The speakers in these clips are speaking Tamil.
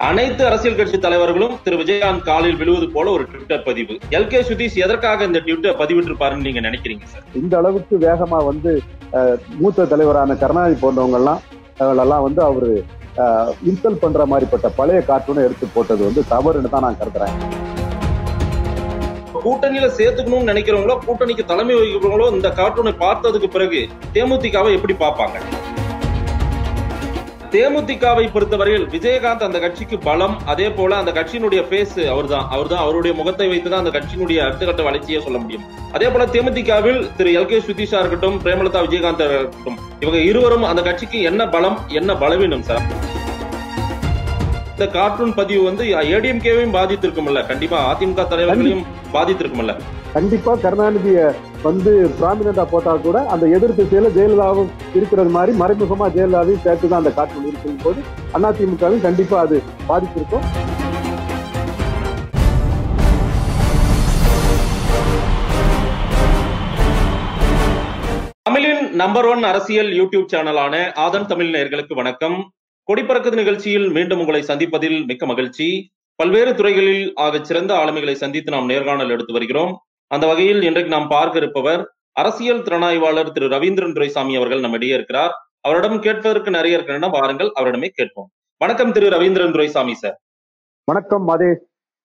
அனைத்து அரசியல் கட்சி தலைவர்களும் திரு விஜயகாந்த் காலில் விழுவது போல ஒரு ட்விட்டர் பதிவு எல் கே சுதீஷ் எதற்காக இந்த ட்விட்டர் பதிவிட்டிருப்பாருன்னு நீங்க நினைக்கிறீங்க சார் இந்த அளவுக்கு வேகமா வந்து அஹ், மூத்த தலைவரான கருணாநிதி போன்றவங்க எல்லாம் அவங்களெல்லாம் வந்து அவரு இன்சல்ட் பண்ற மாதிரிப்பட்ட பழைய கார்ட்டூனை எடுத்து போட்டது வந்து தவறுன்னு தான் நான் கருதுறேன் கூட்டணியில சேர்த்துக்கணும்னு நினைக்கிறவங்களோ கூட்டணிக்கு தலைமை வகிக்கிறவங்களோ இந்த கார்ட்டூனை பார்த்ததுக்கு பிறகு தேமுதிகவை எப்படி பார்ப்பாங்க தேமுதிகவை பொறுத்தவரையில் விஜயகாந்த் அந்த கட்சிக்கு பலம் அதே போல அந்த கட்சியினுடைய பேஸ் அவர்தான் அவர்தான் அவருடைய முகத்தை வைத்துதான் அந்த கட்சியினுடைய அடுத்த கட்ட வளர்ச்சியை சொல்ல முடியும் அதே போல தேமுதிகவில் திரு எல் கே சுதீஷா இருக்கட்டும் பிரேமலதா விஜயகாந்த் இருக்கட்டும் இவங்க இருவரும் அந்த கட்சிக்கு என்ன பலம் என்ன பலவீனம் சார் இந்த கார்ட்டூன் பதிவு வந்து ஏடிஎம்கேவையும் பாதித்திருக்கும்ல கண்டிப்பா அதிமுக தலைவர்களையும் பாதித்திருக்கும்ல கண்டிப்பா கருணாநிதிய வந்து பிராமினா போட்டா கூட அந்த எதிர் திசையில ஜெயலலிதாவும் இருக்கிறது மாதிரி மறைமுகமா ஜெயலலிதாவையும் சேர்த்து தான் அந்த கார்ட்டூன் இருக்கும் போது அதிமுகவும் கண்டிப்பா அது பாதிச்சிருக்கும் தமிழின் நம்பர் ஒன் அரசியல் யூடியூப் சேனலான ஆதன் தமிழ் நேயர்களுக்கு வணக்கம் கொடிப்பறக்குது நிகழ்ச்சியில் மீண்டும் உங்களை சந்திப்பதில் மிக்க மகிழ்ச்சி பல்வேறு துறைகளில் ஆகச் சிறந்த ஆளுமைகளை சந்தித்து நாம் நேர்காணல் எடுத்து வருகிறோம் அந்த வகையில் இன்றைக்கு நாம் பார்க்க இருப்பவர் அரசியல் திறனாய்வாளர் திரு ரவீந்திரன் துரைசாமி அவர்கள் நம்மிடையே இருக்கிறார் அவரிடம் கேட்பதற்கு நிறைய இருக்கின்றன வாருங்கள் அவரிடமே கேட்போம் வணக்கம் திரு ரவீந்திரன் துரைசாமி சார் வணக்கம் மதே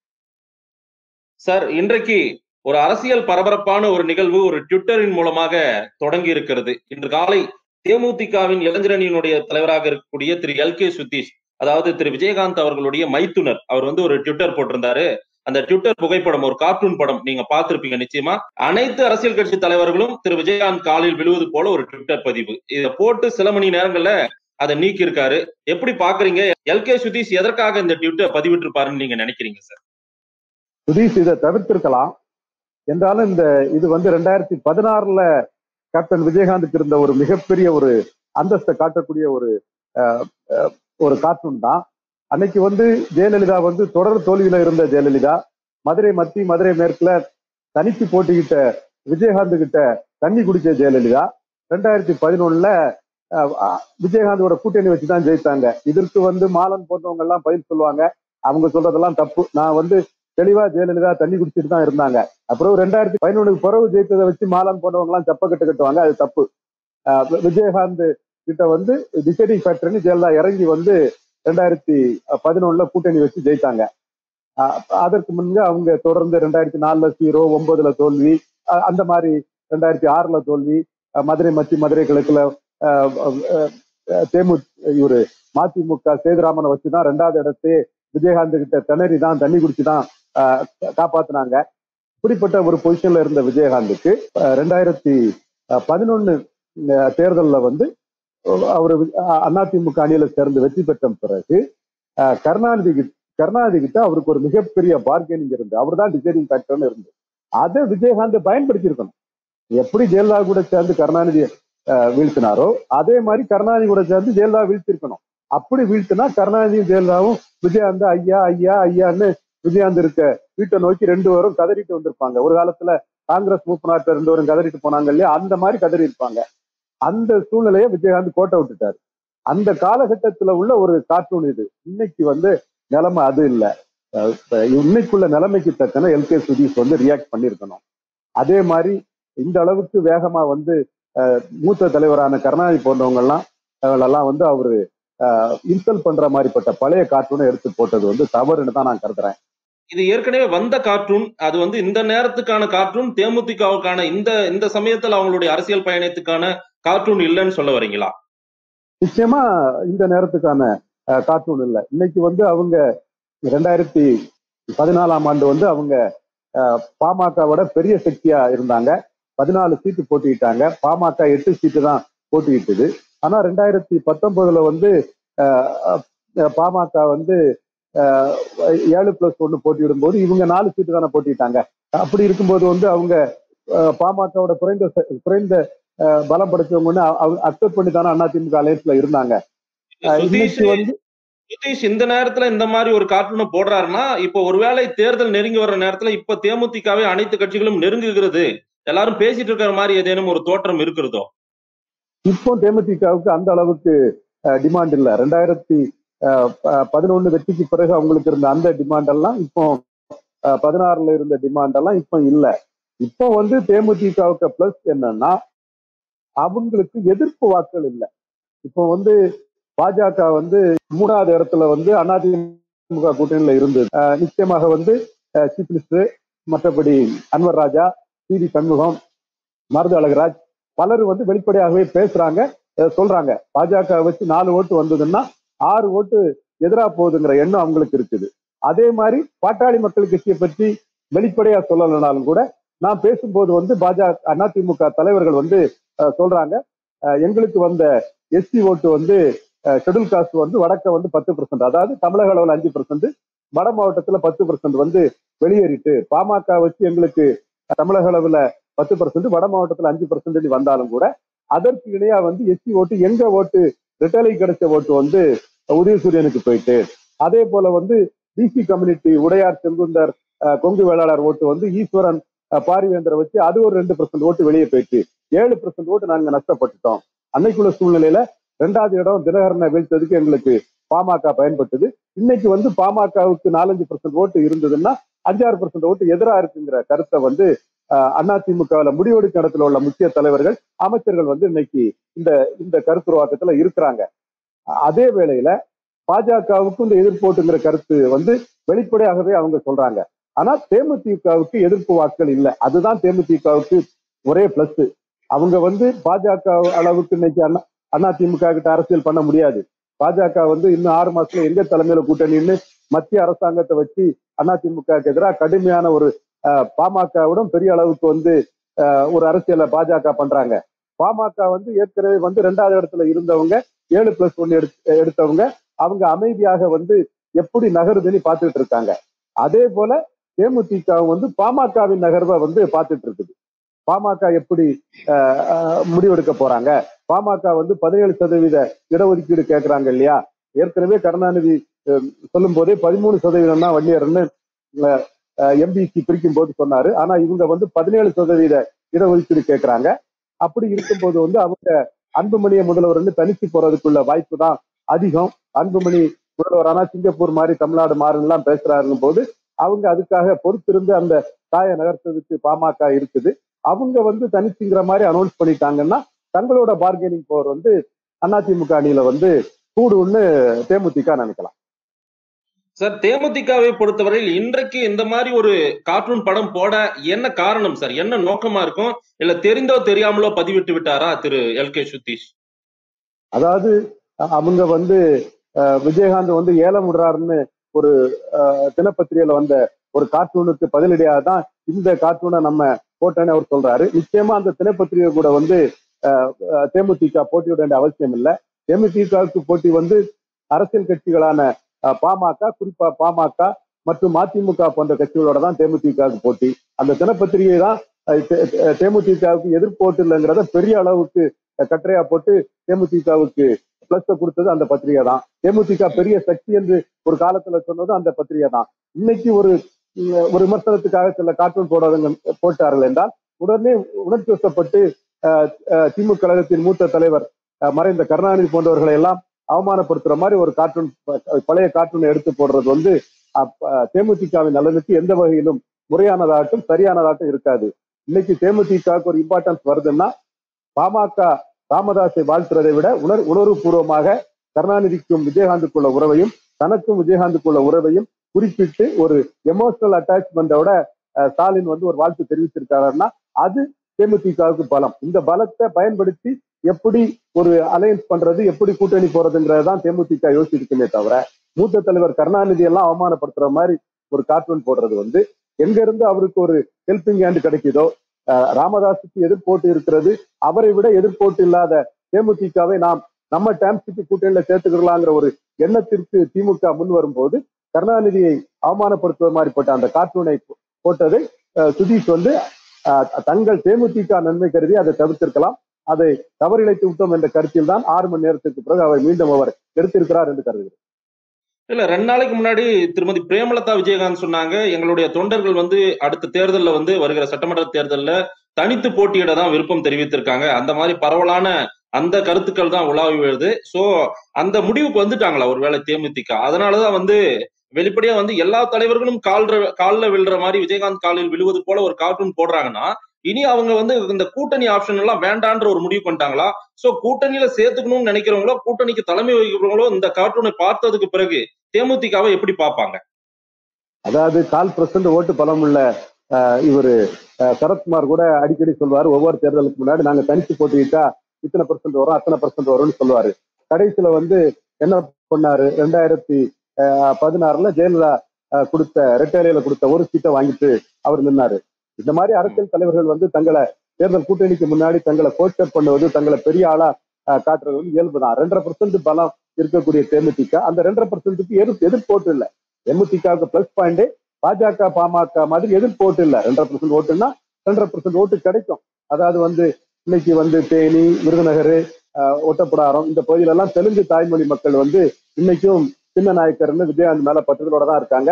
சார் இன்றைக்கு ஒரு அரசியல் பரபரப்பான ஒரு நிகழ்வு ஒரு ட்விட்டரின் மூலமாக தொடங்கி இருக்கிறது இன்று காலை தேமுதிகவின் இளைஞரணியினுடைய தலைவராக இருக்கக்கூடிய திரு எல் கே சுதீஷ் அதாவது திரு விஜயகாந்த் அவர்களுடைய மைத்துனர் அவர் வந்து ஒரு ட்விட்டர் போட்டிருந்தாரு அந்த ட்விட்டர் புகைப்படம் ஒரு கார்ட்டூன் படம் நீங்க பார்த்திருப்பீங்க நிச்சயமா அனைத்து அரசியல் கட்சி தலைவர்களும் திரு விஜயகாந்த் காலில் விழுவது போல ஒரு ட்விட்டர் பதிவு இதை போட்டு சில மணி நேரங்கள்ல அதை நீக்கி இருக்காரு எப்படி பாக்குறீங்க எல் கே சுதீஷ் எதற்காக இந்த ட்விட்டர் பதிவிட்டிருப்பாருன்னு நீங்க நினைக்கிறீங்க சார் சுதீஷ் இதை தவிர்த்திருக்கலாம் என்றாலும் இந்த இது வந்து ரெண்டாயிரத்தி பதினாறுல கேப்டன் விஜயகாந்துக்கு இருந்த ஒரு மிகப்பெரிய ஒரு அந்தஸ்தை காட்டக்கூடிய ஒரு அஹ், அஹ், ஒரு கார்ட்டூன் தான் அன்னைக்கு வந்து ஜெயலலிதா வந்து தொடர் தோல்வியில இருந்த ஜெயலலிதா மதுரை மத்தி மதுரை மேற்குல தனித்து போட்டிக்கிட்ட விஜயகாந்த் கிட்ட தண்ணி குடிச்ச ஜெயலலிதா ரெண்டாயிரத்தி பதினொன்னுல விஜயகாந்தோட கூட்டணி வச்சுதான் ஜெயித்தாங்க இதற்கு வந்து மாலன் போன்றவங்க எல்லாம் பதில் சொல்லுவாங்க அவங்க சொல்றதெல்லாம் தப்பு நான் வந்து தெளிவா ஜெயலலிதா தண்ணி குடிச்சிட்டு தான் இருந்தாங்க அப்புறம் ரெண்டாயிரத்தி பதினொன்னுக்கு பிறகு ஜெயித்ததை வச்சு மாலான் போனவங்க எல்லாம் செப்ப கட்டு கட்டுவாங்க அது தப்பு ஆஹ் வி- விஜயகாந்த் கிட்ட வந்து டிசைடிங் ஃபேக்டர்னு ஜெயலலிதா இறங்கி வந்து ரெண்டாயிரத்தி பதினொன்னுல கூட்டணி வச்சு ஜெயித்தாங்க ஆஹ் அதற்கு முன்பு அவங்க தொடர்ந்து ரெண்டாயிரத்தி நாலுல ஜீரோ ஒன்பதுல தோல்வி ஆஹ் அந்த மாதிரி ரெண்டாயிரத்தி ஆறுல தோல்வி ஆஹ் மதுரை மத்தி மதுரை கிழக்குல ஆஹ் ஆஹ் ஆஹ் தேமு இவரு மதிமுக சேதுராமனை வச்சுதான் ரெண்டாவது இடத்தையே விஜயகாந்த் கிட்ட திணறி தான் தண்ணி குடிச்சு தான் ஆஹ் காப்பாத்துனாங்க இப்படிப்பட்ட ஒரு பொசிஷன்ல இருந்த விஜயகாந்துக்கு ஆஹ் ரெண்டாயிரத்தி பதினொன்னு தேர்தல்ல வந்து அவர் அதிமுக அணியில சேர்ந்து வெற்றி பெற்ற பிறகு ஆஹ் கருணாநிதி கிட்ட- கருணாநிதி கிட்ட அவருக்கு ஒரு மிகப்பெரிய பார்கெனிங் இருந்து அவர் தான் டிசைடிங் ஃபேக்டர்னு இருந்து அதை விஜயகாந்த் பயன்படுத்தி இருக்கணும் எப்படி ஜெயலலிதா கூட சேர்ந்து கருணாநிதி வீழ்த்தினாரோ அதே மாதிரி கருணாநிதி கூட சேர்ந்து ஜெயலலிதா வீழ்த்திருக்கணும் அப்படி வீழ்த்தினா கருணாநிதியும் ஜெயலலிதாவும் விஜயகாந்த் ஐயா ஐயா ஐயான்னு விஜயகாந்த் இருக்க வீட்டை நோக்கி ரெண்டு பேரும் கதறிட்டு வந்திருப்பாங்க ஒரு காலத்துல காங்கிரஸ் மூப்பனாட்ட ரெண்டு பேரும் கதறிட்டு போனாங்க இல்லையா அந்த மாதிரி கதறி இருப்பாங்க அந்த சூழ்நிலையை விஜயகாந்த் கோட்டை விட்டுட்டாரு அந்த காலகட்டத்துல உள்ள ஒரு கார்ட்டூன் இது இன்னைக்கு வந்து நிலைமை அது இல்ல அஹ் இப்ப இன்னைக்குள்ள நிலைமைக்கு தக்கன எல் கே சுதீஷ் வந்து ரியாக்ட் பண்ணியிருக்கணும் அதே மாதிரி இந்த அளவுக்கு வேகமா வந்து அஹ், மூத்த தலைவரான கருணாநிதி போன்றவங்க எல்லாம் அவங்களெல்லாம் வந்து அவரு இன்சல்ட் பண்ற மாதிரிப்பட்ட பழைய கார்ட்டூனை எடுத்து போட்டது வந்து தவறுன்னு தான் நான் கருதுறேன் இது ஏற்கனவே வந்த கார்ட்டூன் அது வந்து இந்த நேரத்துக்கான கார்ட்டூன் தேமுதிகவுக்கான இந்த இந்த சமயத்துல அவங்களுடைய அரசியல் பயணத்துக்கான கார்ட்டூன் இல்லைன்னு சொல்ல வரீங்களா நிச்சயமா இந்த நேரத்துக்கான கார்ட்டூன் இல்லை இன்னைக்கு வந்து அவங்க ரெண்டாயிரத்தி பதினாலாம் ஆண்டு வந்து அவங்க அஹ், பாமகவோட பெரிய சக்தியா இருந்தாங்க பதினாலு சீட்டு போட்டிக்கிட்டாங்க பாமக எட்டு சீட்டு தான் போட்டிக்கிட்டது ஆனா ரெண்டாயிரத்தி பத்தொன்பதுல வந்து அஹ், அஹ், பாமக வந்து அஹ், ஏழு பிளஸ் ஒன்னு போட்டியிடும் போது இவங்க நாலு சீட்டு தானே போட்டிட்டாங்க அப்படி இருக்கும்போது வந்து அவங்க அஹ், பாமகவோட குறைந்த ச- குறைந்த அஹ், பலம் படைச்சவங்கன்னு அவங்க அக்செப்ட் பண்ணி தானே அதிமுக அலையன்ஸ்ல இருந்தாங்க அஹ், சுதீஷ் இன்னைக்கு வந்து சுதீஷ் இந்த நேரத்துல இந்த மாதிரி ஒரு கார்ட்டூனை போடுறாருன்னா இப்போ ஒருவேளை தேர்தல் நெருங்கி வர்ற நேரத்துல இப்ப தேமுதிகவை அனைத்து கட்சிகளும் நெருங்குகிறது எல்லாரும் பேசிட்டு இருக்கிற மாதிரி ஏதேனும் ஒரு தோற்றம் இருக்கிறதோ இப்போ தேமுதிகவுக்கு அந்த அளவுக்கு டிமாண்ட் இல்ல ரெண்டாயிரத்தி பதினொன்னு வெற்றிக்கு பிறகு அவங்களுக்கு இருந்த அந்த டிமாண்ட் எல்லாம் இப்போ அஹ், பதினாறுல இருந்த டிமாண்ட் எல்லாம் இப்போ இல்ல இப்போ வந்து தேமுதிகவுக்கு பிளஸ் என்னன்னா அவங்களுக்கு எதிர்ப்பு வாக்கள் இல்லை இப்போ வந்து பாஜக வந்து மூணாவது இடத்துல வந்து அதிமுக கூட்டணியில இருந்தது அஹ், நிச்சயமாக வந்து சீஃப் மினிஸ்டர் மற்றபடி அன்வர் ராஜா சி டி சண்முகம் மருது அழகராஜ் பலர் வந்து வெளிப்படையாகவே பேசுறாங்க அஹ், சொல்றாங்க பாஜக வச்சு நாலு ஓட்டு வந்ததுன்னா ஆறு ஓட்டு எதிரா போகுதுங்கிற எண்ணம் அவங்களுக்கு இருக்குது அதே மாதிரி பாட்டாளி மக்கள் கட்சியை பற்றி வெளிப்படையா சொல்லலைனாலும் கூட நான் பேசும்போது வந்து பாஜக அதிமுக தலைவர்கள் வந்து அஹ், சொல்றாங்க அஹ், எங்களுக்கு வந்த எஸ்சி ஓட்டு வந்து ஷெட்யூல் காஸ்ட் வந்து வடக்க வந்து பத்து பர்சன்ட் அதாவது தமிழக அளவில் அஞ்சு பர்சன்ட் வட மாவட்டத்துல பத்து பர்சன்ட் வந்து வெளியேறிட்டு பாமக வச்சு எங்களுக்கு தமிழக அளவுல பத்து பர்சன்ட் வட மாவட்டத்துல அஞ்சு பர்சன்ட் வந்தாலும் கூட அதற்கு இணையா வந்து எஸ்சி ஓட்டு எங்க ஓட்டு ரிட்டலை கிடைச்ச ஓட்டு வந்து உதயசூரியனுக்கு போயிட்டு அதே போல வந்து பிசி கம்யூனிட்டி உடையார் செங்குந்தர் அஹ், கொங்கு வேளாளர் ஓட்டு வந்து ஈஸ்வரன் அஹ், பாரிவேந்தரை வச்சு அது ஒரு ரெண்டு பர்சன்ட் ஓட்டு வெளியே போயிட்டு ஏழு பர்சன்ட் ஓட்டு நாங்க நஷ்டப்பட்டுட்டோம் அன்னைக்குள்ள சூழ்நிலையில ரெண்டாவது இடம் தினகரனை வீழ்த்ததுக்கு எங்களுக்கு பாமக பயன்பட்டது இன்னைக்கு வந்து பாமகவுக்கு நாலஞ்சு பர்சன்ட் ஓட்டு இருந்ததுன்னா அஞ்சாறு பர்சன்ட் ஓட்டு எதிராக இருக்குங்கிற கருத்தை வந்து அதிமுகவில் முடிவெடுக்கும் இடத்துல உள்ள முக்கிய தலைவர்கள் அமைச்சர்கள் வந்து இன்னைக்கு இந்த இந்த கருத்துருவாக்கத்துல இருக்கிறாங்க அதே வேளையில பாஜகவுக்கு இந்த எதிர்ப்போட்டுங்கிற கருத்து வந்து வெளிப்படையாகவே அவங்க சொல்றாங்க ஆனா தேமுதிகவுக்கு எதிர்ப்பு வாக்கள் இல்லை அதுதான் தேமுதிகவுக்கு ஒரே பிளஸ் அவங்க வந்து பாஜக அளவுக்கு இன்னைக்கு அண்ணா அண்ணா திமுக கிட்ட அரசியல் பண்ண முடியாது பாஜக வந்து இன்னும் ஆறு மாசத்துல எங்க தலைமையில கூட்டணின்னு மத்திய அரசாங்கத்தை வச்சு அதிமுக எதிராக கடுமையான ஒரு அஹ், பாமகவுடன் பெரிய அளவுக்கு வந்து அஹ், ஒரு அரசியலை பாஜக பண்றாங்க பாமக வந்து ஏற்கனவே வந்து ரெண்டாவது இடத்துல இருந்தவங்க ஏழு பிளஸ் ஒன்னு எடுத்தவங்க அவங்க அமைதியாக வந்து எப்படி நகருதுன்னு பார்த்துட்டு இருக்காங்க அதே போல தேமுதிக வந்து பாமகவின் நகர்வை வந்து பார்த்துட்டு இருக்குது பாமக எப்படி அஹ், அஹ், முடிவெடுக்க போறாங்க பாமக வந்து பதினேழு சதவீத இடஒதுக்கீடு கேட்கறாங்க இல்லையா ஏற்கனவே கருணாநிதி அஹ், சொல்லும் போதே பதிமூணு சதவீதம் தான் வன்னியர்னு எம்பிசி பிரிக்கும் போது சொன்னாரு ஆனா இவங்க வந்து பதினேழு சதவீத இடஒதுக்கீடு கேட்கறாங்க அப்படி இருக்கும்போது வந்து அவங்க அன்புமணியை முதல்வர்னு தனிச்சு போறதுக்குள்ள வாய்ப்பு தான் அதிகம் அன்புமணி முதல்வர் ஆனா சிங்கப்பூர் மாதிரி தமிழ்நாடு மாறுலாம் பேசுறாருங்கும் போது அவங்க அதுக்காக பொறுத்திருந்து அந்த தாயை நகர்த்ததுக்கு பாமக இருக்குது அவங்க வந்து தனிச்சுங்கிற மாதிரி அனௌன்ஸ் பண்ணிட்டாங்கன்னா தங்களோட பார்கெனிங் பவர் வந்து அதிமுக அணியில வந்து கூடுன்னு தேமுதிக நினைக்கலாம் சார் தேமுதிகவை பொறுத்தவரையில் இன்றைக்கு இந்த மாதிரி ஒரு கார்ட்டூன் படம் போட என்ன காரணம் சார் என்ன நோக்கமா இருக்கும் இல்ல தெரிந்தோ தெரியாமலோ பதிவிட்டு விட்டாரா திரு எல் கே சுதீஷ் அதாவது அஹ், அவங்க வந்து அஹ், விஜயகாந்த் வந்து ஏலம் விடுறாருன்னு ஒரு அஹ், தினப்பத்திரிகையில வந்த ஒரு கார்ட்டூனுக்கு பதிலடியாக தான் இந்த கார்ட்டூனை நம்ம போட்டேன்னு அவர் சொல்றாரு நிச்சயமா அந்த தினப்பத்திரிகை கூட வந்து அஹ், அஹ், தேமுதிக போட்டியிட வேண்டிய அவசியம் இல்லை தேமுதிகவுக்கு போட்டி வந்து அரசியல் கட்சிகளான அஹ், பாமக குறிப்பா பாமக மற்றும் மதிமுக போன்ற கட்சிகளோட தான் தேமுதிகவுக்கு போட்டி அந்த தினப்பத்திரிகை தான் அஹ், தே- தே- தேமுதிகவுக்கு எதிர்ப்போட்டு இல்லைங்கிறத பெரிய அளவுக்கு அஹ், கட்டுரையா போட்டு தேமுதிகவுக்கு பிளஸ் கொடுத்தது அந்த பத்திரிகை தான் தேமுதிக பெரிய சக்தி என்று ஒரு காலத்துல சொன்னது அந்த பத்திரிகை தான் இன்னைக்கு ஒரு உம், ஒரு விமர்சனத்துக்காக சில கார்ட்டூன் போடாதவங்க போட்டார்கள் என்றால் உடனே உணர்ச்சி வசப்பட்டு அஹ், அஹ், திமுக கழகத்தின் மூத்த தலைவர் அஹ், மறைந்த கருணாநிதி போன்றவர்களை எல்லாம் அவமானப்படுத்துற மாதிரி ஒரு கார்ட்டூன் ப- பழைய கார்ட்டூனை எடுத்து போடுறது வந்து அப்ப, தேமுதிகவின் நலனுக்கு எந்த வகையிலும் முறையானதாகட்டும் சரியானதாகட்டும் இருக்காது இன்னைக்கு தேமுதிகவுக்கு ஒரு இம்பார்ட்டன்ஸ் வருதுன்னா பாமக ராமதாஸை வாழ்த்துறதை விட உணர் உணர்வுபூர்வமாக கருணாநிதிக்கும் விஜயகாந்துக்குள்ள உறவையும் தனக்கும் விஜயகாந்துக்குள்ள உறவையும் குறிப்பிட்டு ஒரு எமோஷனல் அட்டாச்மெண்டோட ஸ்டாலின் வந்து ஒரு வாழ்த்து தெரிவிச்சிருக்காருன்னா அது தேமுதிகவுக்கு பலம் இந்த பலத்தை பயன்படுத்தி எப்படி ஒரு அலையன்ஸ் பண்றது எப்படி கூட்டணி போறதுங்கிறதான் தேமுதிக யோசிச்சிருக்குமே தவிர மூத்த தலைவர் கருணாநிதி எல்லாம் அவமானப்படுத்துற மாதிரி ஒரு கார்ட்டூன் போடுறது வந்து எங்க இருந்து அவருக்கு ஒரு ஹெல்பிங் ஹேண்ட் கிடைக்குதோ அஹ், ராமதாஸுக்கு எதிர்ப்போட்டு இருக்கிறது அவரை விட எதிர்ப்போட்டு இல்லாத தேமுதிகவை நாம் நம்ம டாம்ஸுக்கு கூட்டணியில சேர்த்துக்கலாங்கிற ஒரு எண்ணத்திற்கு திமுக முன் வரும்போது கருணாநிதியை அவமானப்படுத்துவது மாதிரி போட்ட அந்த கார்ட்டூனை போ- போட்டதை அஹ், சுதீஷ் வந்து அஹ், தங்கள் தேமுதிக நன்மை கருதி அதை தவிர்த்திருக்கலாம் அதை தவறிழைத்து விட்டோம் என்ற கருத்தில் தான் ஆறு மணி நேரத்துக்கு பிறகு அவர் மீண்டும் அவர் எடுத்திருக்கிறார் என்று கருதுகிறேன் இல்ல ரெண்டு நாளைக்கு முன்னாடி திருமதி பிரேமலதா விஜயகாந்த் சொன்னாங்க எங்களுடைய தொண்டர்கள் வந்து அடுத்த தேர்தல்ல வந்து வருகிற சட்டமன்ற தேர்தல்ல தனித்து போட்டியிட தான் விருப்பம் தெரிவித்திருக்காங்க அந்த மாதிரி பரவலான அந்த கருத்துக்கள் தான் உலாவி வருது சோ அந்த முடிவுக்கு வந்துட்டாங்களா ஒருவேளை தேமுதிக அதனாலதான் வந்து வெளிப்படையா வந்து எல்லா தலைவர்களும் கால் காலில் விழுற மாதிரி விஜயகாந்த் காலில் விழுவது போல ஒரு கார்ட்டூன் போடுறாங்கன்னா இனி அவங்க வந்து இந்த கூட்டணி ஆப்ஷன் எல்லாம் வேண்டான்ற ஒரு முடிவு பண்ணிட்டாங்களா சோ கூட்டணியில சேர்த்துக்கணும்னு நினைக்கிறவங்களோ கூட்டணிக்கு தலைமை வகிக்கிறவங்களோ இந்த கார்ட்டூனை பார்த்ததுக்கு பிறகு தேமுதிகவை எப்படி பார்ப்பாங்க அதாவது கால் பர்சன்ட் ஓட்டு பலம் உள்ள இவரு சரத்குமார் கூட அடிக்கடி சொல்வாரு ஒவ்வொரு தேர்தலுக்கு முன்னாடி நாங்க தனித்து போட்டிட்டா இத்தனை பர்சன்ட் வரும் அத்தனை பர்சன்ட் வரும்னு சொல்லுவாரு கடைசியில வந்து என்ன பண்ணாரு ரெண்டாயிரத்தி பதினாறுல ஜெயலலிதா கொடுத்த ரெட்டேரியில கொடுத்த ஒரு சீட்டை வாங்கிட்டு அவர் நின்னாரு இந்த மாதிரி அரசியல் தலைவர்கள் வந்து தங்களை தேர்தல் கூட்டணிக்கு முன்னாடி தங்களை போஸ்டர் பண்ணுவது தங்களை பெரிய ஆளா காட்டுறது வந்து இயல்புதான் ரெண்டரை பர்சன்ட் பலம் இருக்கக்கூடிய தேமுதிக அந்த ரெண்டரை பர்சன்ட்டுக்கு எதிர் எதிர்போட்டு இல்லை தேமுதிகவுக்கு பிளஸ் பாயிண்ட் பாஜக பாமக மாதிரி எதிர்போட்டு இல்லை ரெண்டரை பர்சன்ட் ஓட்டுன்னா ரெண்டரை பர்சன்ட் ஓட்டு கிடைக்கும் அதாவது வந்து இன்னைக்கு வந்து தேனி விருதுநகர் ஒட்டப்படாரம் இந்த பகுதியிலெல்லாம் தெலுங்கு தாய்மொழி மக்கள் வந்து இன்னைக்கும் சின்ன நாயக்கர்னு விஜயகாந்த் மேல பற்றுதலோட தான் இருக்காங்க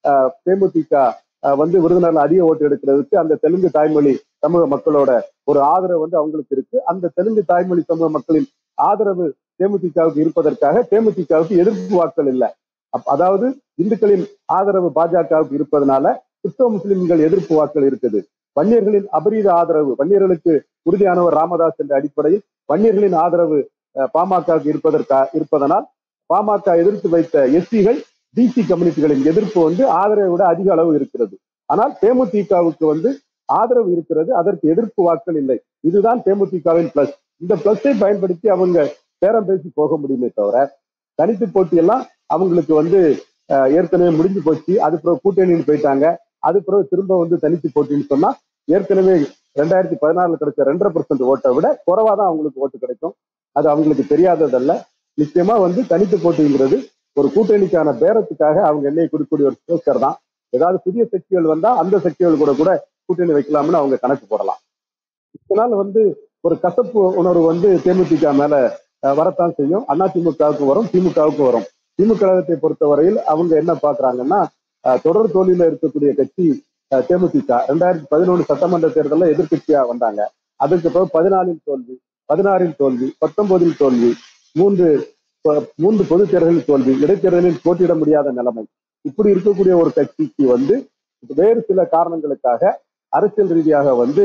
தேமுதிக வந்து விருதுநகர்ல அதிக ஓட்டு எடுக்கிறதுக்கு அந்த தெலுங்கு தாய்மொழி சமூக மக்களோட ஒரு ஆதரவு வந்து அவங்களுக்கு இருக்கு அந்த தெலுங்கு தாய்மொழி சமூக மக்களின் ஆதரவு தேமுதிகவுக்கு இருப்பதற்காக தேமுதிகவுக்கு எதிர்ப்பு வாக்கள் இல்லை அதாவது இந்துக்களின் ஆதரவு பாஜகவுக்கு இருப்பதனால கிறிஸ்தவ முஸ்லிம்கள் எதிர்ப்பு வாக்கள் இருக்குது வன்னியர்களின் அபரீத ஆதரவு வன்னியர்களுக்கு உறுதியானவர் ராமதாஸ் என்ற அடிப்படையில் வன்னியர்களின் ஆதரவு பாமகவுக்கு இருப்பதற்கா இருப்பதனால் பாமக எதிர்த்து வைத்த எஸ்சிகள் பிசி கம்யூனிட்டிகளின் எதிர்ப்பு வந்து ஆதரவை விட அதிக அளவு இருக்கிறது ஆனால் தேமுதிகவுக்கு வந்து ஆதரவு இருக்கிறது அதற்கு எதிர்ப்பு வாக்கள் இல்லை இதுதான் தேமுதிகவின் பிளஸ் இந்த பிளஸை பயன்படுத்தி அவங்க பேரம் பேசி போக முடியுமே தவிர தனித்து போட்டியெல்லாம் அவங்களுக்கு வந்து ஏற்கனவே முடிஞ்சு போச்சு அது பிறகு கூட்டணின்னு போயிட்டாங்க அது பிறகு திரும்ப வந்து தனித்து போட்டின்னு சொன்னா ஏற்கனவே ரெண்டாயிரத்தி பதினாறுல கிடைச்ச ரெண்டரை பர்சன்ட் ஓட்டை விட குறைவா தான் அவங்களுக்கு ஓட்டு கிடைக்கும் அது அவங்களுக்கு தெரியாததல்ல நிச்சயமா வந்து தனித்து போட்டிங்கிறது ஒரு கூட்டணிக்கான பேரத்துக்காக அவங்க எண்ணெயை கொடுக்கக்கூடிய ஒரு ஸ்போக்கர் தான் ஏதாவது புதிய சக்திகள் வந்தா அந்த சக்திகள் கூட கூட கூட்டணி வைக்கலாம்னு அவங்க கணக்கு போடலாம் இதனால வந்து ஒரு கசப்பு உணர்வு வந்து தேமுதிக மேல வரத்தான் செய்யும் அதிமுகவுக்கு வரும் திமுகவுக்கு வரும் திமுக கழகத்தை பொறுத்தவரையில் அவங்க என்ன பாக்குறாங்கன்னா தொடர் தோல்வியில இருக்கக்கூடிய கட்சி தேமுதிக ரெண்டாயிரத்தி பதினொன்று சட்டமன்ற தேர்தலில் எதிர்கட்சியா வந்தாங்க அதுக்கு பிறகு பதினாலில் தோல்வி பதினாறில் தோல்வி பத்தொன்பதில் தோல்வி மூன்று மூன்று பொது தேர்தலில் தோல்வி இடைத்தேர்தலில் போட்டியிட முடியாத நிலைமை இப்படி இருக்கக்கூடிய ஒரு கட்சிக்கு வந்து வேறு சில காரணங்களுக்காக அரசியல் ரீதியாக வந்து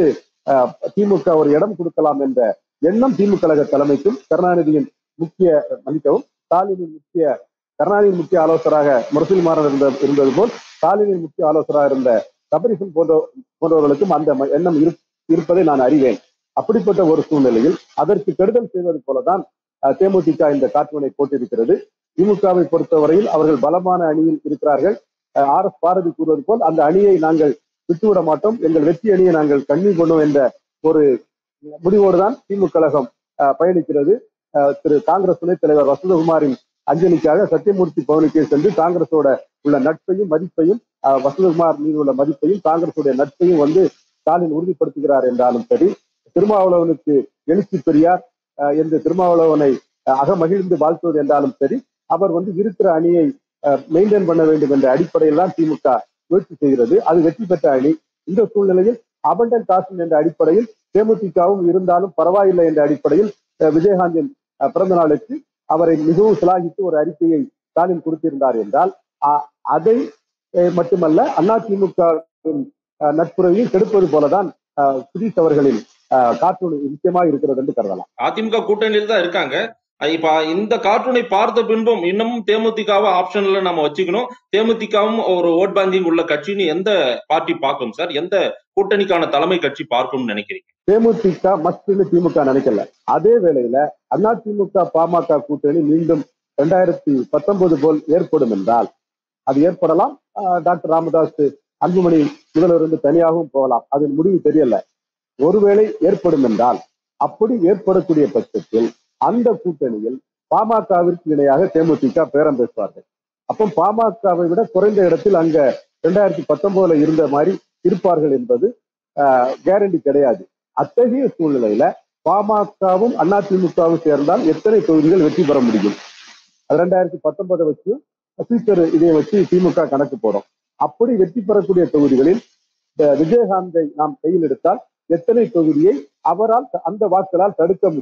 திமுக ஒரு இடம் கொடுக்கலாம் என்ற எண்ணம் திமுக கழக தலைமைக்கும் கருணாநிதியின் முக்கிய மன்னிக்கவும் ஸ்டாலினின் முக்கிய கருணாநிதியின் முக்கிய ஆலோசகராக முரசில் மாறன் இருந்த இருந்தது போல் ஸ்டாலினின் முக்கிய ஆலோசகராக இருந்த சபரிசன் போன்ற போன்றவர்களுக்கும் அந்த எண்ணம் இருப்பதை நான் அறிவேன் அப்படிப்பட்ட ஒரு சூழ்நிலையில் அதற்கு கெடுதல் செய்வது போலதான் தேமுதிக இந்த கார்ட்டூனை போட்டிருக்கிறது திமுகவை பொறுத்தவரையில் அவர்கள் பலமான அணியில் இருக்கிறார்கள் ஆர் எஸ் பாரதி கூறுவது போல் அந்த அணியை நாங்கள் விட்டுவிட மாட்டோம் எங்கள் வெற்றி அணியை நாங்கள் கண்ணி கொண்டோம் என்ற ஒரு முடிவோடு தான் திமுக கழகம் பயணிக்கிறது திரு காங்கிரஸ் துணைத் தலைவர் வசந்தகுமாரின் அஞ்சலிக்காக சத்தியமூர்த்தி பவனுக்கே சென்று காங்கிரஸோட உள்ள நட்பையும் மதிப்பையும் வசந்தகுமார் மீது உள்ள மதிப்பையும் காங்கிரசுடைய நட்பையும் வந்து ஸ்டாலின் உறுதிப்படுத்துகிறார் என்றாலும் சரி திருமாவளவனுக்கு எழுச்சி பெரியார் என்று திருமாவளவனை அகமகிழ்ந்து வாழ்த்துவது என்றாலும் சரி அவர் வந்து இருக்கிற அணியை மெயின்டைன் பண்ண வேண்டும் என்ற அடிப்படையில் தான் திமுக முயற்சி செய்கிறது அது வெற்றி பெற்ற அணி இந்த சூழ்நிலையில் அபண்டன் காசன் என்ற அடிப்படையில் தேமுதிகவும் இருந்தாலும் பரவாயில்லை என்ற அடிப்படையில் விஜயகாந்தின் பிறந்த நாளுக்கு அவரை மிகவும் சிலாகித்து ஒரு அறிக்கையை ஸ்டாலின் கொடுத்திருந்தார் என்றால் அதை மட்டுமல்ல அதிமுக நட்புறவையும் கெடுப்பது போலதான் சுதீஷ் அவர்களின் கார்ட்டூன் முக்கியமாக இருக்கிறது என்று கருதலாம் அதிமுக கூட்டணியில் தான் இருக்காங்க இப்ப இந்த கார்ட்டூனை பார்த்த பின்பும் இன்னமும் தேமுதிகவை ஆப்ஷன்ல நம்ம வச்சுக்கணும் தேமுதிகவும் ஒரு ஓட் பேங்கிங் உள்ள கட்சின்னு எந்த பார்ட்டி பார்க்கும் சார் எந்த கூட்டணிக்கான தலைமை கட்சி பார்க்கும்னு நினைக்கிறீங்க தேமுதிக மஸ்ட்னு திமுக நினைக்கல அதே வேளையில அதிமுக பாமக கூட்டணி மீண்டும் ரெண்டாயிரத்தி பத்தொன்பது போல் ஏற்படும் என்றால் அது ஏற்படலாம் டாக்டர் ராமதாஸ் அன்புமணி முதல்வர் வந்து தனியாகவும் போகலாம் அதன் முடிவு தெரியல ஒருவேளை ஏற்படும் என்றால் அப்படி ஏற்படக்கூடிய பட்சத்தில் அந்த கூட்டணியில் பாமகவிற்கு இணையாக தேமுதிக பேரம் பேசுவார்கள் அப்போ பாமகவை விட குறைந்த இடத்தில் அங்க ரெண்டாயிரத்தி பத்தொன்பதுல இருந்த மாதிரி இருப்பார்கள் என்பது கேரண்டி கிடையாது அத்தகைய சூழ்நிலையில பாமகவும் அதிமுகவும் சேர்ந்தால் எத்தனை தொகுதிகள் வெற்றி பெற முடியும் அது ரெண்டாயிரத்தி பத்தொன்பதை வச்சு ஃபியூச்சர் இதை வச்சு திமுக கணக்கு போடும் அப்படி வெற்றி பெறக்கூடிய தொகுதிகளில் விஜயகாந்தை நாம் கையில் எடுத்தால் எத்தனை தொகுதியை அவரால் அந்த வாக்குகளால் தடுக்க முடியும்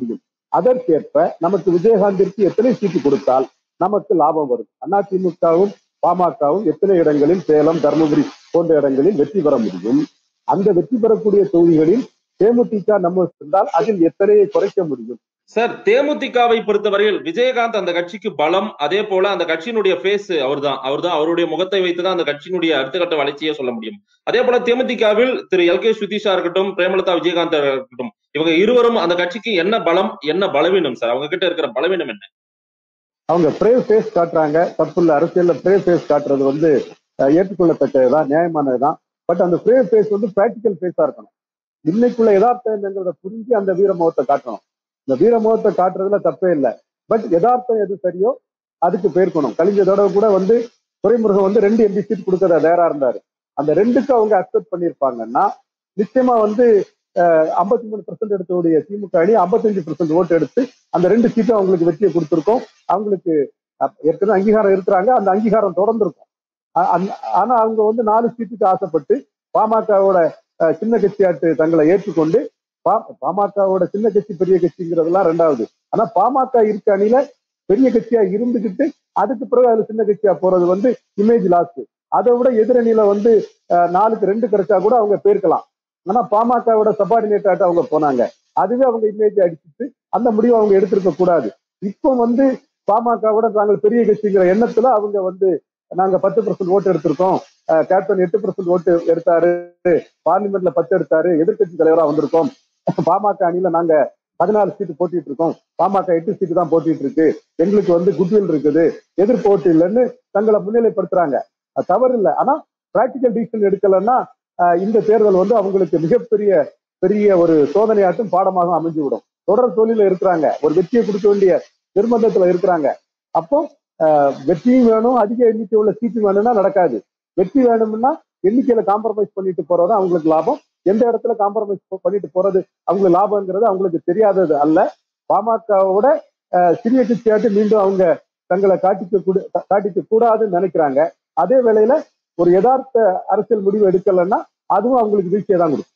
அதற்கேற்ப நமக்கு விஜயகாந்திற்கு எத்தனை சீட்டு கொடுத்தால் நமக்கு லாபம் வரும் அதிமுகவும் பாமகவும் எத்தனை இடங்களில் சேலம் தருமபுரி போன்ற இடங்களில் வெற்றி பெற முடியும் அந்த வெற்றி பெறக்கூடிய தொகுதிகளில் தேமுதிக நம்ம இருந்தால் அதில் எத்தனையை குறைக்க முடியும் சார் தேமுதிகவை பொறுத்தவரையில் விஜயகாந்த் அந்த கட்சிக்கு பலம் அதே போல அந்த கட்சியினுடைய ஃபேஸ் அவர்தான் அவர்தான் அவருடைய முகத்தை வைத்துதான் அந்த கட்சியினுடைய அடுத்த கட்ட வளர்ச்சியை சொல்ல முடியும் அதே போல தேமுதிகவில் திரு எல் கே சுதீஷா இருக்கட்டும் பிரேமலதா விஜயகாந்த் இருக்கட்டும் இவங்க இருவரும் அந்த கட்சிக்கு என்ன பலம் என்ன பலவீனம் சார் அவங்க கிட்ட இருக்கிற பலவீனம் என்ன அவங்க பிரேவ் ஃபேஸ் காட்டுறாங்க தப்புள்ள அரசியல்ல பிரேவ் ஃபேஸ் காட்டுறது வந்து அஹ், ஏற்றுக்கொள்ளத்தக்கதுதான் நியாயமானதுதான் பட் அந்த பிரேவ் ஃபேஸ் வந்து பிராக்டிக்கல் ஃபேஸா இருக்கணும் இன்னைக்குள்ள யதார்த்தம் என்னங்கிறத புரிஞ்சு அந்த வீரமுகத்தை காட்டணும் இந்த வீரமுகத்தை காட்டுறதுல தப்பே இல்லை பட் யதார்த்தம் எது சரியோ அதுக்கு பேர்க்கணும் கழிஞ்ச தடவை கூட வந்து துறைமுருகன் வந்து ரெண்டு எம்பி சீட் கொடுக்கறத தயாரா இருந்தாரு அந்த ரெண்டுக்கு அவங்க அக்செப்ட் பண்ணியிருப்பாங்கன்னா நிச்சயமா வந்து ஐம்பத்தி மூணு பர்சன்ட் எடுத்தவுடைய திமுக அணி ஐம்பத்தஞ்சு பர்சன்ட் ஓட்டு எடுத்து அந்த ரெண்டு சீட்டும் அவங்களுக்கு வெற்றியை கொடுத்துருக்கோம் அவங்களுக்கு அஹ், ஏற்கனவே அங்கீகாரம் இருக்கிறாங்க அந்த அங்கீகாரம் தொடர்ந்து இருக்கும் அ- அந்த- ஆனா அவங்க வந்து நாலு சீட்டுக்கு ஆசைப்பட்டு பாமகவோட அஹ், சின்ன கட்சியாட்டு தங்களை ஏற்றுக்கொண்டு பா- பாமகவோட சின்ன கட்சி பெரிய கட்சிங்கிறதெல்லாம் ரெண்டாவது ஆனா பாமக இருக்க அணியில பெரிய கட்சியா இருந்துகிட்டு அதுக்கு பிறகு அதுல சின்ன கட்சியா போறது வந்து இமேஜ் லாஸ் அதை விட எதிரணியில வந்து அஹ், நாலுக்கு ரெண்டு கிடைச்சா கூட அவங்க பேர்க்கலாம் ஆனா பாமகவோட சபார்டினேட் ஆட்டு அவங்க போனாங்க அதுவே அவங்க இமேஜ் அடிச்சுட்டு அந்த முடிவை அவங்க எடுத்திருக்க கூடாது இப்போ வந்து பாமகவோட நாங்கள் பெரிய கட்சிங்கிற எண்ணத்துல அவங்க வந்து நாங்க பத்து பர்சன்ட் ஓட்டு எடுத்திருக்கோம் அஹ், கேப்டன் எட்டு பர்சன்ட் ஓட்டு எடுத்தாரு பார்லிமெண்ட்ல பத்து எடுத்தாரு எதிர்க்கட்சி தலைவரா வந்திருக்கோம் பாமக அணியில நாங்க பதினாலு சீட்டு போட்டிட்டு இருக்கோம் பாமக எட்டு சீட்டு தான் போட்டிட்டு இருக்கு எங்களுக்கு வந்து குட்வில் இருக்குது எதிர் போட்டி இல்லைன்னு தங்களை முன்னிலைப்படுத்துறாங்க அது தவறு இல்லை ஆனா பிராக்டிக்கல் டிசிஷன் எடுக்கலைன்னா அஹ், இந்த தேர்தல் வந்து அவங்களுக்கு மிகப்பெரிய பெரிய ஒரு சோதனையாட்டும் பாடமாக அமைஞ்சு விடும் தொடர் தொழில இருக்கிறாங்க ஒரு வெற்றியை கொடுக்க வேண்டிய நிர்பந்தத்துல இருக்கிறாங்க அப்போ அஹ், வெற்றியும் வேணும் அதிக எண்ணிக்கை உள்ள சீட்டு வேணும்னா நடக்காது வெற்றி வேணும்னா எண்ணிக்கையில காம்ப்ரமைஸ் பண்ணிட்டு போறது அவங்களுக்கு லாபம் எந்த இடத்துல காம்ப்ரமைஸ் பண்ணிட்டு போறது அவங்களுக்கு லாபம்ங்கிறது அவங்களுக்கு தெரியாதது அல்ல பாமகவோட அஹ், சிறிய கட்சியாட்டு மீண்டும் அவங்க தங்களை காட்டிக்க கூடு காட்டிக்க கூடாதுன்னு நினைக்கிறாங்க அதே வேளையில ஒரு யதார்த்த அரசியல் முடிவு எடுக்கலைன்னா அதுவும் அவங்களுக்கு வீழ்ச்சியை தான் கொடுக்கும்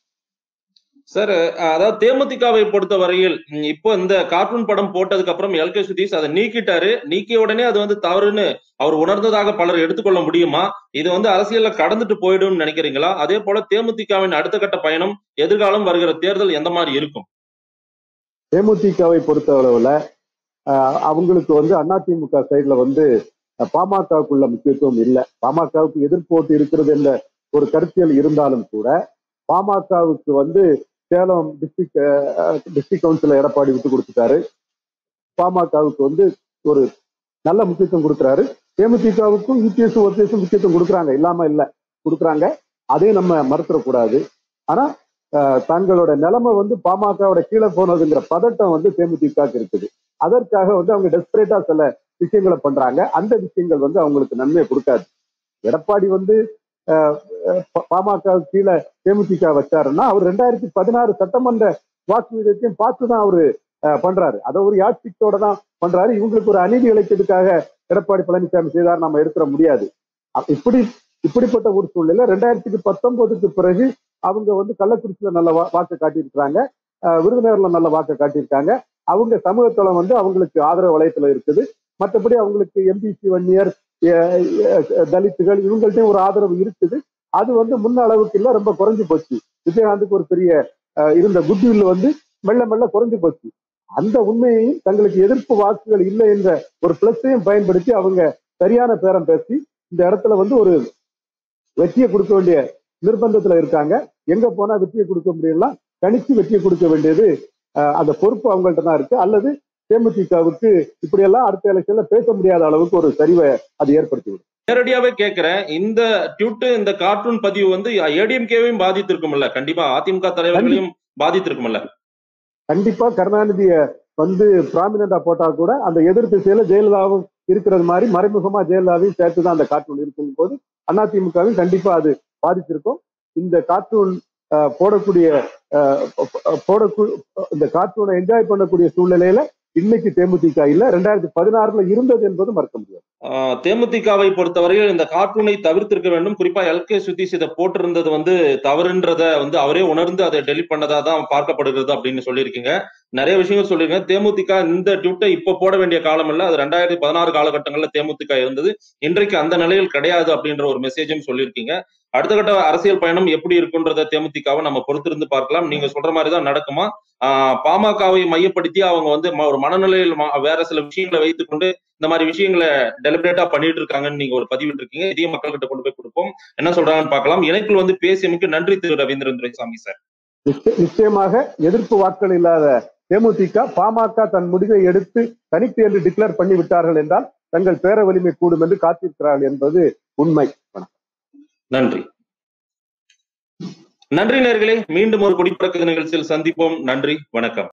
சார் அதாவது தேமுதிகவை பொறுத்த வரையில் ம், இப்போ இந்த கார்ட்டூன் படம் போட்டதுக்கு அப்புறம் எல் கே சுதீஷ் அதை நீக்கிட்டாரு நீக்கிய உடனே அது வந்து தவறுன்னு அவர் உணர்ந்ததாக பலர் எடுத்துக்கொள்ள முடியுமா இது வந்து அரசியல்ல கடந்துட்டு போயிடும்னு நினைக்கிறீங்களா அதே போல தேமுதிகவின் அடுத்த கட்ட பயணம் எதிர்காலம் வருகிற தேர்தல் எந்த மாதிரி இருக்கும் தேமுதிகவை பொறுத்த அளவுல அஹ், அவங்களுக்கு வந்து அதிமுக சைடுல வந்து அஹ், பாமகவுக்குள்ள முக்கியத்துவம் இல்லை பாமகவுக்கு எதிர்ப்போட்டு இருக்கிறது என்ற ஒரு கருத்தியல் இருந்தாலும் கூட பாமகவுக்கு வந்து Salem district district councillor Edappadi விட்டு கொடுத்துட்டாரு பாமகவுக்கு வந்து ஒரு நல்ல முக்கியத்துவம் கொடுக்குறாரு தேமுதிகவுக்கும் யூபிஎஸ் ஓபிஎஸ் முக்கியத்துவம் கொடுக்குறாங்க இல்லாம இல்ல கொடுக்குறாங்க அதையும் நம்ம மறுத்துடக்கூடாது ஆனா அஹ், தங்களோட நிலைமை வந்து பாமகவோட கீழே போனதுங்கிற பதட்டம் வந்து தேமுதிகவுக்கு இருக்குது அதற்காக வந்து அவங்க டெஸ்பரேட்டா சில விஷயங்களை பண்றாங்க அந்த விஷயங்கள் வந்து அவங்களுக்கு நன்மையை கொடுக்காது எடப்பாடி வந்து அஹ், அஹ், பா- பாமக கீழே தேமுதிக வச்சாருன்னா அவர் ரெண்டாயிரத்தி பதினாறு சட்டமன்ற வாக்கு விகிதத்தையும் பார்த்து தான் அவரு அஹ், பண்றாரு அதை ஒரு யாட்சிக்கோட தான் பண்றாரு இவங்களுக்கு ஒரு அநீதி இழைக்கிறதுக்காக எடப்பாடி பழனிசாமி செய்தார் நம்ம எடுத்துட முடியாது அ- இப்படி இப்படிப்பட்ட ஒரு சூழ்நிலை ரெண்டாயிரத்தி பத்தொன்பதுக்கு பிறகு அவங்க வந்து கள்ளக்குறிச்சியில நல்ல வா- வாக்கு காட்டியிருக்கிறாங்க அஹ், விருதுநகர்ல நல்ல வாக்கு காட்டியிருக்காங்க அவங்க சமூகத்தளம் வந்து அவங்களுக்கு ஆதரவு வளையத்துல இருக்குது மற்றபடி அவங்களுக்கு எம்பிசி வன்னியர் தலித்துகள் இவங்கள்ட்டையும் ஒரு ஆதரவு இருக்குது அது வந்து முன்ன அளவுக்கு இல்ல ரொம்ப குறைஞ்சு போச்சு விஜயகாந்துக்கு ஒரு பெரிய அஹ், இருந்த குட்வில் வந்து மெல்ல மெல்ல குறைஞ்சு போச்சு அந்த உண்மையையும் தங்களுக்கு எதிர்ப்பு வாக்குகள் இல்லை என்ற ஒரு பிளஸையும் பயன்படுத்தி அவங்க சரியான பேரம் பேசி இந்த இடத்துல வந்து ஒரு வெற்றியை கொடுக்க வேண்டிய நிர்பந்தத்துல இருக்காங்க எங்க போனா வெற்றியை கொடுக்க முடியும்னா தனிச்சு வெற்றியை கொடுக்க வேண்டியது அஹ், அந்த பொறுப்பு அவங்கள்ட்ட தான் இருக்கு அல்லது தேமுதிகவுக்கு இப்படியெல்லாம் அடுத்த எலெக்ஷன்ல பேச முடியாத அளவுக்கு ஒரு சரிவை அது ஏற்படுத்தி விடும் நேரடியாவே கேட்கிறேன் இந்த ட்விட்டு இந்த கார்ட்டூன் பதிவு வந்து ஏடிஎம்கேவையும் பாதித்திருக்கும்ல கண்டிப்பா அதிமுக தலைவர்களையும் பாதித்திருக்கும்ல கண்டிப்பா கருணாநிதிய வந்து பிராமினா போட்டா கூட அந்த எதிர் திசையில ஜெயலலிதாவும் இருக்கிறது மாதிரி மறைமுகமா ஜெயலலிதாவையும் சேர்த்து தான் அந்த கார்ட்டூன் இருக்கும் போது அதிமுகவும் கண்டிப்பா அது பாதிச்சிருக்கும் இந்த கார்ட்டூன் அஹ், போடக்கூடிய அஹ், போடக்கூ இந்த கார்ட்டூனை என்ஜாய் பண்ணக்கூடிய சூழ்நிலையில இன்னைக்கு தேமுதிக இல்ல ரெண்டாயிரத்தி பதினாறுல இருந்தது என்பது மறக்க முடியாது ஆஹ் தேமுதிகவை பொறுத்தவரையில் இந்த கார்ட்டூனை தவிர்த்திருக்க வேண்டும் குறிப்பா எல் கே சுதீஷ் இதை போட்டிருந்தது வந்து தவறுன்றத வந்து அவரே உணர்ந்து அதை டெலிட் பண்ணதா தான் பார்க்கப்படுகிறது அப்படின்னு சொல்லியிருக்கீங்க நிறைய விஷயங்கள் சொல்லிருக்கேன் தேமுதிக இந்த ட்விட்டை இப்ப போட வேண்டிய காலம் இல்ல அது ரெண்டாயிரத்தி பதினாறு காலகட்டங்கள்ல தேமுதிக இருந்தது இன்றைக்கு அந்த நிலையில் கிடையாது அப்படின்ற ஒரு மெசேஜும் சொல்லியிருக்கீங்க அடுத்த கட்ட அரசியல் பயணம் எப்படி இருக்குன்றத தேமுதிகவை நம்ம பொறுத்திருந்து பார்க்கலாம் நீங்க சொல்ற மாதிரி தான் நடக்குமா ஆஹ் பாமகவை மையப்படுத்தி அவங்க வந்து ம- ஒரு மனநிலையில் மா- வேற சில விஷயங்களை வைத்துக்கொண்டு இந்த மாதிரி விஷயங்களை டெலிபரேட்டா பண்ணிட்டு இருக்காங்கன்னு நீங்க ஒரு பதிவிட்டு இருக்கீங்க இதையும் மக்கள்கிட்ட கொண்டு போய் கொடுப்போம் என்ன சொல்றாங்கன்னு பார்க்கலாம் இணைப்பில் வந்து பேசியமைக்கு நன்றி திரு ரவீந்திரன் துரைசாமி சார் நிச்சய- நிச்சயமாக எதிர்ப்பு வாக்கள் இல்லாத தேமுதிக பாமக தன் முடிவை எடுத்து தனித்து என்று டிக்ளேர் பண்ணி விட்டார்கள் என்றால் தங்கள் பேர வலிமை கூடும் என்று காத்திருக்கிறார்கள் என்பது உண்மை நன்றி நன்றி நேர்களே மீண்டும் ஒரு குடிப்பழக்க நிகழ்ச்சியில் சந்திப்போம் நன்றி வணக்கம்